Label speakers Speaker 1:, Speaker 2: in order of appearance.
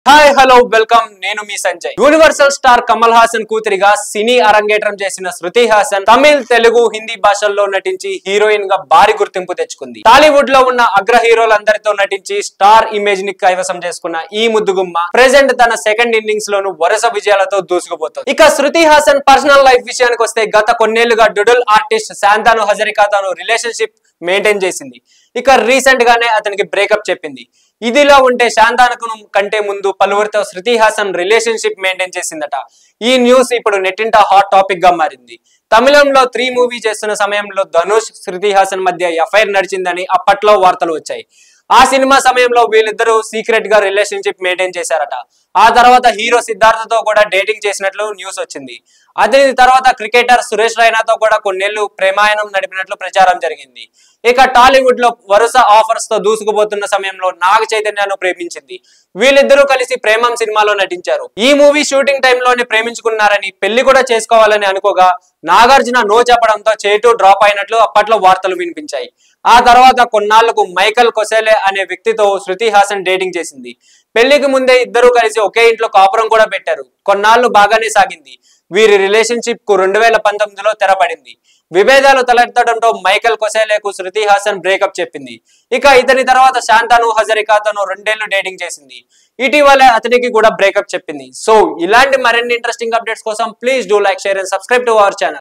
Speaker 1: hi hello welcome నేను మీ Sanjay universal star Kamal Haasan కూతురిగా సినీ అరంగేట్రం చేసిన శృతి హాసన్ తమిళ్ తెలుగు హిందీ భాషల్లో నటించి హీరోయిన్ గా భారీ గుర్తింపు తెచ్చుకుంది టాలీవుడ్ లో ఉన్న అగ్ర హీరోలందరితో నటించి స్టార్ ఇమేజ్ ని కైవసం చేసుకున్న ఈ ముద్దుగుమ్మ ప్రెసెంట్ తన సెకండ్ ఇన్నింగ్స్ లోను వరుస విజయాలతో దూసుకుపోతుంది ఇక శృతి హాసన్ పర్సనల్ లైఫ్ విషయానికి వస్తే గత కొన్నేళ్లుగా డుడుల్ ఆర్టిస్ట్ శాంతాను హజరికాతోను రిలేషన్షిప్ మెయింటైన్ చేసింది ఇక రీసెంట్ గానే అతనికి బ్రేకప్ చెప్పింది ఇదిలో ఉంటే శాంతానకు కంటే ముందు పలువురితో శృతి హాసన్ రిలేషన్షిప్ మెయింటైన్ చేసిందట ఈ న్యూస్ ఇప్పుడు నెట్టింట హాట్ టాపిక్ గా మారింది తమిళంలో త్రీ మూవీ చేస్తున్న సమయంలో ధనుష్ శృతి హాసన్ మధ్య ఎఫ్ఐఆర్ నడిచిందని అప్పట్లో వార్తలు వచ్చాయి ఆ సినిమా సమయంలో వీళ్ళిద్దరూ సీక్రెట్ గా రిలేషన్షిప్ మెయింటైన్ చేశారట ఆ తర్వాత హీరో సిద్ధార్థతో కూడా డేటింగ్ చేసినట్లు న్యూస్ వచ్చింది అదే తర్వాత క్రికెటర్ సురేష్ రైనాతో కూడా కొన్నేళ్లు ప్రేమాయణం నడిపినట్లు ప్రచారం జరిగింది ఇక టాలీవుడ్ లో వరుస ఆఫర్స్ తో దూసుకుపోతున్న సమయంలో నాగ చైతన్యను ప్రేమించింది వీళ్ళిద్దరూ కలిసి ప్రేమం సినిమాలో నటించారు ఈ మూవీ షూటింగ్ టైంలోనే ప్రేమించుకున్నారని పెళ్లి కూడా చేసుకోవాలని అనుకోగా నాగార్జున నో చెప్పడంతో చేటు డ్రాప్ అయినట్లు అప్పట్లో వార్తలు వినిపించాయి ఆ తర్వాత కొన్నాళ్లకు మైకల్ కొసెలే అనే వ్యక్తితో శృతి హాసన్ డేటింగ్ చేసింది పెళ్లికి ముందే ఇద్దరూ కలిసి ఒకే ఇంట్లో కాపురం కూడా పెట్టారు కొన్నాళ్లు బాగానే సాగింది వీరి రిలేషన్షిప్ కు రెండు వేల పంతొమ్మిదిలో తెరపడింది విభేదాలు తలెత్తడంతో మైకల్ కొసేలేకు శృతి హాసన్ బ్రేకప్ చెప్పింది ఇక ఇతని తర్వాత శాంతాను హజరికాతను రెండేళ్లు డేటింగ్ చేసింది ఇటీవలే అతనికి కూడా బ్రేకప్ చెప్పింది సో ఇలాంటి మరిన్ని ఇంట్రెస్టింగ్ అప్డేట్స్ కోసం please do like share and subscribe to our channel